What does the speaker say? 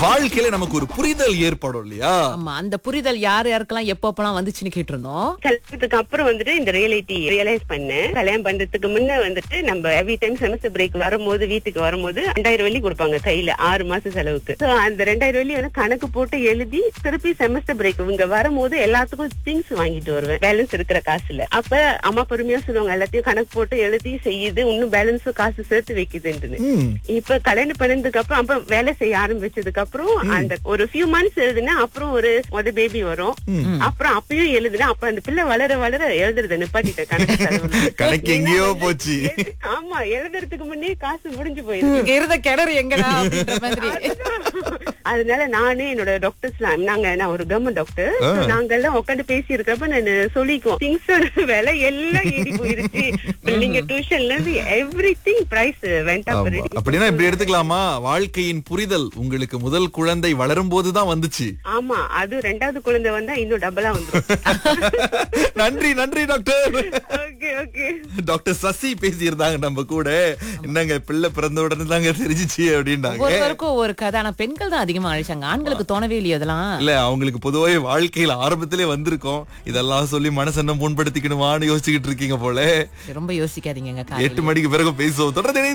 வாழ்க்கையில நமக்கு ஒரு புரிதல் ஏற்படும் இல்லையா ஆமா அந்த புரிதல் யார் யாருக்கெல்லாம் எப்பப்பெல்லாம் வந்துச்சுன்னு கேட்டிருந்தோம் கல்யாணத்துக்கு அப்புறம் வந்துட்டு இந்த ரியாலிட்டி ரியலைஸ் பண்ணேன் கல்யாணம் பண்றதுக்கு முன்ன வந்துட்டு நம்ம எவ்ரி டைம் செமஸ்டர் பிரேக் வரும்போது வீட்டுக்கு வரும்போது ரெண்டாயிரம் வெள்ளி கொடுப்பாங்க கையில ஆறு மாசம் செலவுக்கு So, அந்த ரெண்டாயிரம் வெள்ளி வந்து கணக்கு போட்டு எழுதி திருப்பி செமஸ்டர் பிரேக் இங்க வரும்போது எல்லாத்துக்கும் திங்ஸ் வாங்கிட்டு வருவேன் பேலன்ஸ் இருக்கிற காசுல அப்ப அம்மா பொறுமையா சொல்லுவாங்க எல்லாத்தையும் கணக்கு போட்டு எழுதி செய்யுது இன்னும் பேலன்ஸும் காசு சேர்த்து வைக்குதுன்னு ம். இப்ப கல்யாணம் பண்ணதுக்கு அப்புறம் அப்ப வேலை செய்ய ஆரம்பிச்சதுக்கு அப்புறம் அந்த ஒரு ஃபியூ மந்த்ஸ் எழுதுனா அப்புறம் ஒரு முத பேபி வரும் அப்புறம் அப்பயும் எழுதுனா அப்ப அந்த பிள்ளை வளர வளர எழுதுறத நிப்பாட்டிட்டேன் கணக்கு செலவுல. கணக்கு எங்கேயோ போச்சு ஆமா எழுதுறதுக்கு முன்னே காசு முடிஞ்சு போயிருக்கு இங்க இருந்த கிணறு எங்கடா அப்படின்ற மாதிரி அதனால நானே என்னோட டாக்டர்ஸ் நாங்க நான் ஒரு கவர்மெண்ட் டாக்டர் நாங்க எல்லாம் உட்காந்து பேசி இருக்கிறப்ப நான் சொல்லிக்குவோம் திங்ஸோட விலை எல்லாம் ஏறி போயிருச்சு நீங்க டியூஷன்ல இருந்து everything price went up ஆமா. அப்படின்னா இப்படி எடுத்துக்கலாமா வாழ்க்கையின் புரிதல் உங்களுக்கு முதல் குழந்தை வளரும் போதுதான் வந்துச்சு ஆமா அது ரெண்டாவது குழந்தை வந்தா இன்னும் டபுளா வந்துரும் நன்றி நன்றி doctor okay okay doctor Sasi பேசியிருந்தாங்க நம்ம கூட என்னங்க பிள்ளை பிறந்த உடனே தாங்க தெரிஞ்சிச்சு அப்படின்னாங்க ஒவ்வொருவருக்கும் ஒவ்வொரு கதை ஆனா பெண்கள் தான் அதிகமா அழிச்சாங்க ஆண்களுக்கு தோணவே இல்லையோ அதெல்லாம் இல்ல அவங்களுக்கு பொதுவாவே வாழ்க்கையில ஆரம்பத்திலே வந்திருக்கோம் இதெல்லாம் சொல்லி மனசென்ன புண்படுத்திக்கணுமான்னு யோசிச்சுக்கிட்டு இருக்கீங்க போல ரொம்ப யோசிக்காதீங்க எட்டு மணிக்கு பிறகு பேசுவோம் தொடர்ந்து இணைந்து